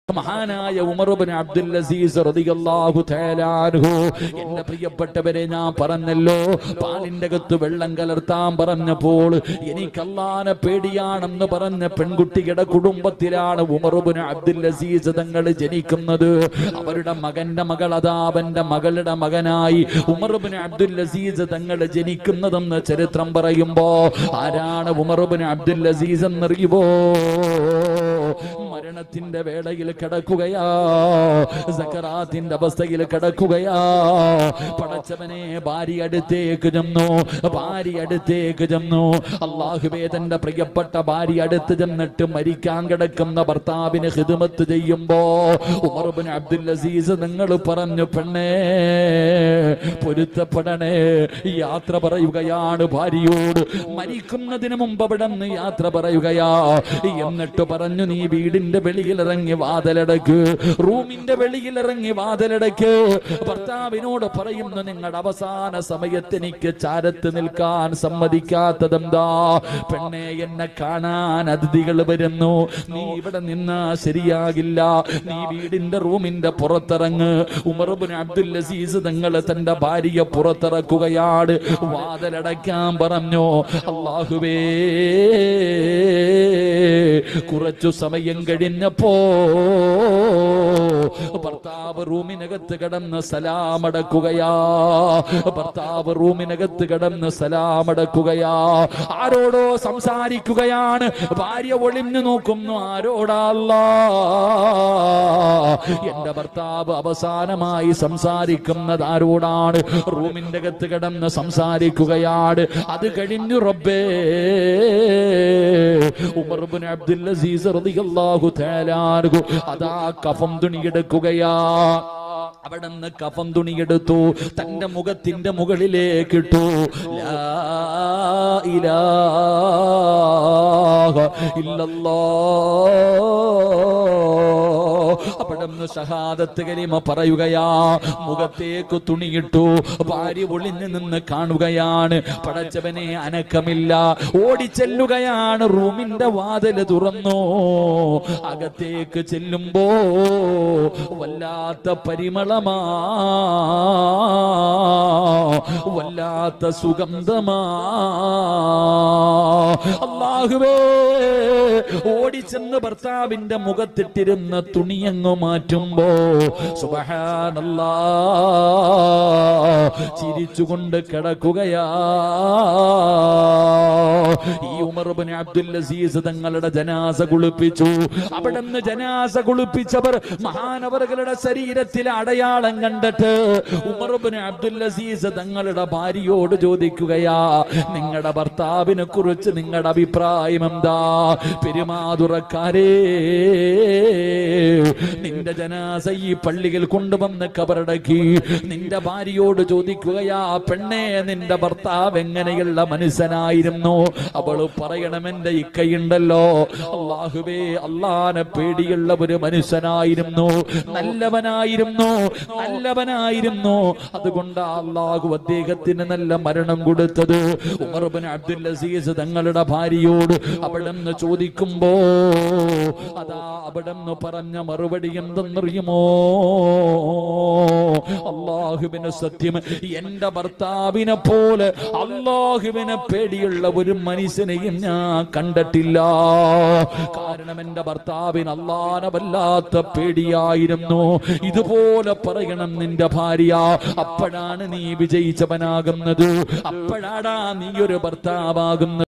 മഹാനായ ഉമറുബിൻ അബ്ദുൽ അസീസ് റളിയല്ലാഹു തആല അൻഹു എന്റെ പ്രിയപ്പെട്ടവരെ ഞാൻ പറഞ്ഞല്ലോ പാലിന്റെ അകത്ത് വെള്ളം കലർത്താൻ പറഞ്ഞപ്പോൾ എനിക്ക് അല്ലാനെ പേടിയാണെന്ന് പറഞ്ഞ പെൺകുട്ടിയുടെ കുടുംബത്തിലാണ് ഉമറുബിൻ അബ്ദുൽ അസീസ് തങ്ങൾ ജനിക്കുന്നത് അവരുടെ മകന്റെ മകൾ അതാ അവന്റെ മകളുടെ മകനായി ഉമറുബിൻ അബ്ദുൽ അസീസ് തങ്ങൾ ജനിക്കുന്നതെന്ന് ചരിത്രം പറയുമ്പോ ആരാണ് ഉമറുബിൻ അബ്ദുൽ അസീസ് എന്നറിയുമോ മരണത്തിന്റെ വേളയിൽ കിടക്കുകയാ സക്കറാത്തിന്റെ അവസ്ഥയിൽ കിടക്കുകയാ പടച്ചവനെ ഭാര്യ അടുത്തേക്ക് ചെന്നു ഭാര്യ അടുത്തേക്ക് ചെന്നു അള്ളാഹുബേ തന്റെ പ്രിയപ്പെട്ട ഭാര്യ അടുത്ത് ചെന്നിട്ട് മരിക്കാൻ കിടക്കുന്ന ഭർത്താവിന് ഹിദമത്ത് ചെയ്യുമ്പോ ഉമർബിൻ അബ്ദുൽ അസീസ് നിങ്ങൾ പറഞ്ഞു പെണ്ണേ പൊരുത്തപ്പെടണേ യാത്ര പറയുകയാണ് ഭാര്യയോട് മരിക്കുന്നതിന് മുമ്പ് അവിടെ നിന്ന് യാത്ര പറയുകയാ എന്നിട്ട് പറഞ്ഞു നീ വീടിന്റെ വെളിയിലിറങ്ങി വാതിലടക്ക് റൂമിന്റെ വെളിയിലിറങ്ങി വാതിലടക്ക് ഭർത്താവിനോട് പറയുന്നു നിങ്ങളുടെ അവസാന സമയത്ത് എനിക്ക് ചാരത്ത് നിൽക്കാൻ സമ്മതിക്കാത്തതെന്താ പെണ്ണെ എന്നെ കാണാൻ അതിഥികൾ വരുന്നു നീ ഇവിടെ നിന്നാ ശരിയാകില്ല നീ വീടിന്റെ റൂമിന്റെ പുറത്തിറങ്ങ് ഉമർബിൻ അബ്ദുൽ അസീസ് തങ്ങൾ തന്റെ ഭാര്യയെ പുറത്തിറക്കുകയാണ് വാതിലടയ്ക്കാൻ പറഞ്ഞു അള്ളാഹുവേ കുറച്ചു സമയം കഴിഞ്ഞപ്പോ ഭർത്താവ് റൂമിനകത്ത് കിടന്ന് സലാമടക്കുകയാ ഭർത്താവ് റൂമിനകത്ത് കിടന്ന് സലാമടക്കുകയാ ആരോടോ സംസാരിക്കുകയാണ് ഭാര്യ ഒളിഞ്ഞു നോക്കുന്നു ആരോടല്ല എന്റെ ഭർത്താവ് അവസാനമായി സംസാരിക്കുന്നത് ആരോടാണ് റൂമിന്റെ അകത്ത് കിടന്ന് സംസാരിക്കുകയാണ് അത് കഴിഞ്ഞു റബ്ബേ ഉമർ ഇബ്നു അബ്ദുൽ അസീസ് റളിയല്ലാഹു തആല അൻഹു അതാ കഫം തുണിയെടുക്കുകയാ അവിടെ നിന്ന് കഫം തുണിയെടുത്തു തന്റെ മുഖത്തിന്റെ മുകളിലേക്ക് ഇട്ടു ലാ ഇലാഹ ഇല്ലല്ലാഹ് അവിടെ നിന്ന് ഷഹാദത്ത് കലിമ പറയുകയാ മുഖത്തേക്ക് തുണിയിട്ടു ഭാര്യ ഒളിഞ്ഞു നിന്ന് കാണുകയാണ് പടച്ചവനെ അനക്കമില്ല ഓടിച്ചെല്ലുകയാണ് റൂമിന്റെ വാതില് തുറന്നു അകത്തേക്ക് ചെല്ലുമ്പോ വല്ലാത്ത പരിമളമാ വല്ലാത്ത സുഗന്ധമാ അള്ളാഹുവേ ഓടിച്ചെന്ന് ഭർത്താവിന്റെ മുഖത്തിട്ടിരുന്ന തുണിയങ്ങ് മാറ്റുമ്പോ സുബഹാനല്ലാ ചിരിച്ചുകൊണ്ട് കിടക്കുകയാ ഈ ഉമർബിൻ അബ്ദുൽ അസീസ് തങ്ങളുടെ ജനാസ കുളിപ്പിച്ചു അവിടുന്ന് ജനാസ കുളിപ്പിച്ചവർ മഹാനവറുകളുടെ ശരീരത്തിലെ അടയാളം കണ്ടിട്ട് ഉമർബിൻ അബ്ദുൽ അസീസ് തങ്ങളുടെ ഭാര്യയോട് ചോദിക്കുകയാ നിങ്ങളുടെ ഭർത്താവിനെ കുറിച്ച് നിങ്ങളുടെ അഭിപ്രായം എന്താ പെരുമാതുറക്കാരേ നിന്റെ ജനാസ ഈ പള്ളിയിൽ കൊണ്ടുവന്ന് കബറടക്കി നിന്റെ ഭാര്യയോട് ചോദിക്കുകയാ പെണ്ണേ നിന്റെ ഭർത്താവ് എങ്ങനെയുള്ള മനുഷ്യനായിരുന്നു അവള് പറയണം എന്റെ ഇക്കയുണ്ടല്ലോ അള്ളാഹുവേ അള്ളാനെ പേടിയുള്ള ഒരു മനുഷ്യനായിരുന്നു നല്ലവനായിരുന്നു നല്ലവനായിരുന്നു അതുകൊണ്ട് അള്ളാഹു അദ്ദേഹത്തിന് നല്ല മരണം കൊടുത്തത് ഉമർബിൻ അബ്ദുൽ അസീസ് തങ്ങളുടെ ഭാര്യയോട് അവിടെ നിന്ന് ചോദിക്കുമ്പോ അതാ അവിടെ നിന്ന് പറഞ്ഞ മറുപടി എന്തെന്നറിയുമോ അള്ളാഹുവിന് സത്യം എന്റെ ഭർത്താവിനെ പോലെ അള്ളാഹുവിനെ പേടിയുള്ള ഒരു മനുഷ്യനെയും ഞാൻ കണ്ടിട്ടില്ല കാരണം എന്റെ ഭർത്താവിന് അള്ളാനെ വല്ലാത്ത പേടിയായിരുന്നു ഇതുപോലെ പറയണം നിന്റെ ഭാര്യ അപ്പോഴാണ് നീ വിജയിച്ചവനാകുന്നത് അപ്പോഴാടാ നീ ഒരു ഭർത്താവാകുന്നത്